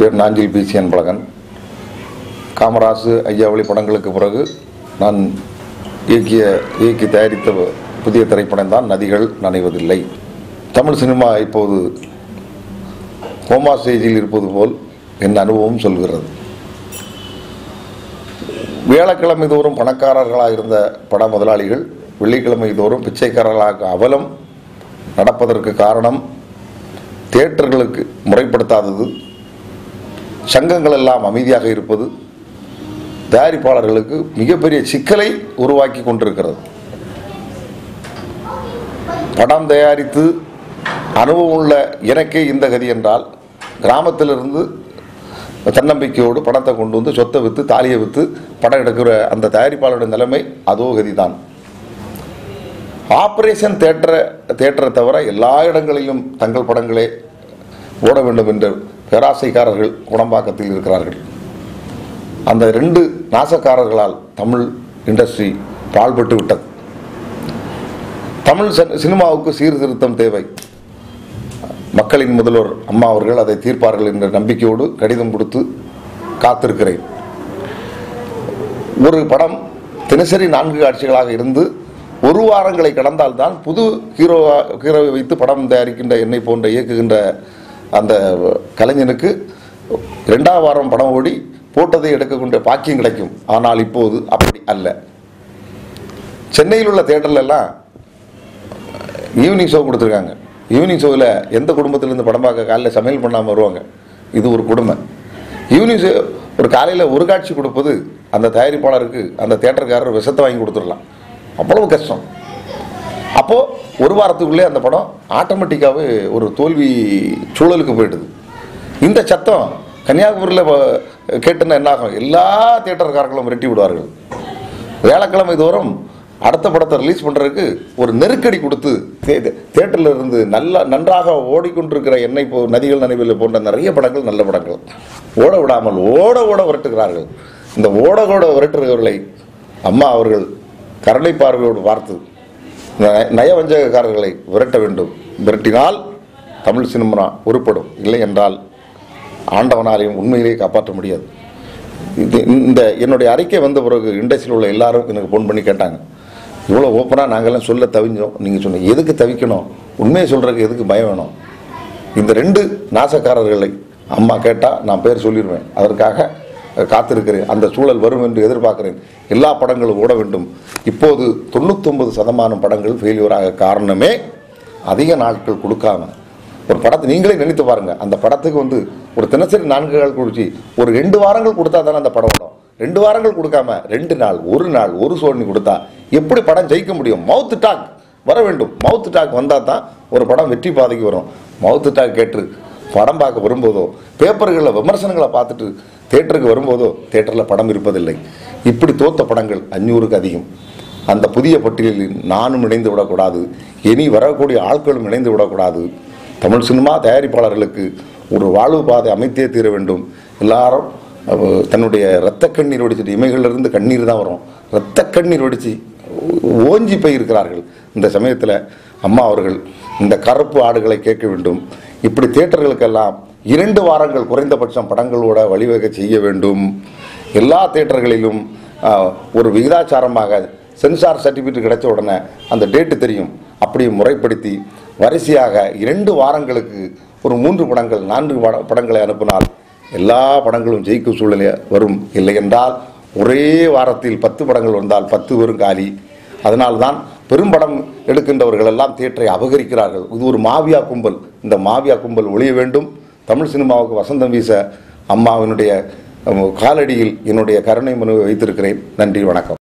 பேர் நாஞ்சில் பிசி அன்பழகன் காமராசு ஐயாவளி படங்களுக்கு பிறகு நான் இயக்கிய இயக்கி தயாரித்த புதிய திரைப்படம் தான் நதிகள் நனைவதில்லை தமிழ் சினிமா இப்போது கோமா ஸ்டேஜில் இருப்பது போல் என் அனுபவம் சொல்கிறது வியாழக்கிழமை தோறும் பணக்காரர்களாக இருந்த பட முதலாளிகள் வெள்ளிக்கிழமை தோறும் பிச்சைக்காரர்களாக அவலம் நடப்பதற்கு காரணம் தியேட்டர்களுக்கு முறைப்படுத்தாதது சங்கங்கள் எல்லாம் அமைதியாக இருப்பது தயாரிப்பாளர்களுக்கு மிகப்பெரிய சிக்கலை உருவாக்கி கொண்டிருக்கிறது படம் தயாரித்து அனுபவம் உள்ள எனக்கே இந்த கதி என்றால் கிராமத்திலிருந்து தன்னம்பிக்கையோடு பணத்தை கொண்டு வந்து சொத்தை விற்று தாலியை விற்று படம் எடுக்கிற அந்த தயாரிப்பாளருடைய நிலைமை அதோ கதிதான் ஆபரேஷன் தேட்டரை தேட்டரை தவிர எல்லா இடங்களிலும் தங்கள் படங்களே ஓட வேண்டும் என்ற பேராசைக்காரர்கள் குடம்பாக்கத்தில் இருக்கிறார்கள் அந்த ரெண்டு நாசக்காரர்களால் தமிழ் இண்டஸ்ட்ரி பாழ்பட்டு விட்டது தமிழ் சி- சினிமாவுக்கு சீர்திருத்தம் தேவை மக்களின் முதல்வர் அம்மா அவர்கள் அதை தீர்ப்பார்கள் என்ற நம்பிக்கையோடு கடிதம் கொடுத்து காத்திருக்கிறேன் ஒரு படம் தினசரி நான்கு காட்சிகளாக இருந்து ஒரு வாரங்களை கடந்தால்தான் புது ஹீரோ ஹீரோவை வைத்து படம் தயாரிக்கின்ற என்னை போன்ற இயக்குகின்ற அந்த கலைஞனுக்கு ரெண்டாவது வாரம் படம் ஓடி போட்டதை எடுக்கக்கூடிய பாக்கியம் கிடைக்கும் ஆனால் இப்போது அப்படி அல்ல சென்னையில் உள்ள தேட்டர்ல எல்லாம் ஈவினிங் ஷோ கொடுத்துருக்காங்க ஈவினிங் ஷோவில் எந்த குடும்பத்திலேருந்து படம் பார்க்க காலையில் சமையல் பண்ணாமல் வருவாங்க இது ஒரு கொடுமை ஈவினிங் ஷோ ஒரு காலையில் ஒரு காட்சி கொடுப்பது அந்த தயாரிப்பாளருக்கு அந்த தேட்டருக்காரர் விஷத்தை வாங்கி கொடுத்துடலாம் அவ்வளவு கஷ்டம் அப்போது ஒரு வாரத்துக்குள்ளே அந்த படம் ஆட்டோமேட்டிக்காகவே ஒரு தோல்வி சூழலுக்கு போயிடுது இந்த சத்தம் கன்னியாகுமரியில் கேட்டுன்னா என்ன ஆகும் எல்லா தேட்டர்காரர்களும் விரட்டி விடுவார்கள் வியாழக்கிழமை தோறும் அடுத்த படத்தை ரிலீஸ் பண்ணுறதுக்கு ஒரு நெருக்கடி கொடுத்து தேட்டரில் இருந்து நல்ல நன்றாக ஓடிக்கொண்டிருக்கிற எண்ணெய் போ நதிகள் நனைவில் போன்ற நிறைய படங்கள் நல்ல படங்கள் ஓட விடாமல் ஓட ஓட விரட்டுகிறார்கள் இந்த ஓட ஓட விரட்டுகிறவர்களை அம்மா அவர்கள் கருணை பார்வையோடு பார்த்து நய- நயவஞ்சகக்காரர்களை விரட்ட வேண்டும் விரட்டினால் தமிழ் சினிமா உருப்படும் இல்லை என்றால் ஆண்டவனாலையும் உண்மையிலேயே காப்பாற்ற முடியாது இது இந்த என்னுடைய அறிக்கை வந்த பிறகு இண்டஸ்ட்ரியில் உள்ள எல்லாரும் எனக்கு ஃபோன் பண்ணி கேட்டாங்க இவ்வளோ ஓப்பனாக நாங்கள்லாம் சொல்ல தவிஞ்சோம் நீங்கள் சொன்னீங்க எதுக்கு தவிக்கணும் உண்மையை சொல்கிறதுக்கு எதுக்கு பயம் வேணும் இந்த ரெண்டு நாசக்காரர்களை அம்மா கேட்டால் நான் பேர் சொல்லிடுவேன் அதற்காக அஹ், காத்திருக்கிறேன் அந்த சூழல் வரும் என்று எதிர்பார்க்கிறேன் எல்லா படங்களும் ஓட வேண்டும் இப்போது தொண்ணூத்தொன்பது சதமானம் படங்கள் ஃபெயிலியராக காரணமே அதிக நாட்கள் கொடுக்காம ஒரு படத்தை நீங்களே நினைத்து பாருங்க அந்த படத்துக்கு வந்து ஒரு தினசரி நான்கு நாள் குடிச்சு ஒரு ரெண்டு வாரங்கள் கொடுத்தா தானே அந்த படம் ஓடும் ரெண்டு வாரங்கள் கொடுக்காம ரெண்டு நாள் ஒரு நாள் ஒரு சோழனி கொடுத்தா எப்படி படம் ஜெயிக்க முடியும் மவுத் டாக் வர வேண்டும் மவுத் டாக் வந்தால் தான் ஒரு படம் வெற்றி பாதைக்கு வரும் மவுத் டாக் கேட்டு படம் பார்க்க வரும்போதோ பேப்பர்களில் விமர்சனங்களை பார்த்துட்டு தேட்டருக்கு வரும்போதோ தேட்டரில் படம் இருப்பதில்லை இப்படி தோத்த படங்கள் அஞ்சூறுக்கு அதிகம் அந்த புதிய பட்டியலில் நானும் இணைந்து விடக்கூடாது இனி வரக்கூடிய ஆட்களும் இணைந்து விடக்கூடாது தமிழ் சினிமா தயாரிப்பாளர்களுக்கு ஒரு வாழ்வு பாதை அமைத்தே தீர வேண்டும் எல்லாரும் அஹ், தன்னுடைய இரத்த கண்ணீர் வடிச்சிட்டு இமைகளிலிருந்து கண்ணீர் தான் வரும் இரத்த கண்ணீர் வடித்து ஓஞ்சி போயிருக்கிறார்கள் இந்த சமயத்தில் அம்மா அவர்கள் இந்த கருப்பு ஆடுகளை கேட்க வேண்டும் இப்படி தியேட்டர்களுக்கெல்லாம் இரண்டு வாரங்கள் குறைந்தபட்சம் படங்களோட வழிவகை செய்ய வேண்டும் எல்லா தியேட்டர்களிலும் ஆஹ், ஒரு விகிதாச்சாரமாக சென்சார் சர்டிஃபிகேட் கிடைச்ச உடனே அந்த டேட்டு தெரியும் அப்படி முறைப்படுத்தி வரிசையாக இரண்டு வாரங்களுக்கு ஒரு மூன்று படங்கள் நான்கு பட- படங்களை அனுப்பினால் எல்லா படங்களும் ஜெயிக்கும் சூழ்நிலை வரும் இல்லை என்றால் ஒரே வாரத்தில் பத்து படங்கள் வந்தால் பத்து பேரும் காலி அதனால்தான் பெரும்படம் எடுக்கின்றவர்கள் எல்லாம் தியேட்டரை அபகரிக்கிறார்கள் இது ஒரு மாவியா கும்பல் இந்த மாவியா கும்பல் ஒழிய வேண்டும் தமிழ் சினிமாவுக்கு வசந்தம் வீச அம்மாவினுடைய அஹ், காலடியில் என்னுடைய கருணை மனுவை வைத்திருக்கிறேன் நன்றி வணக்கம்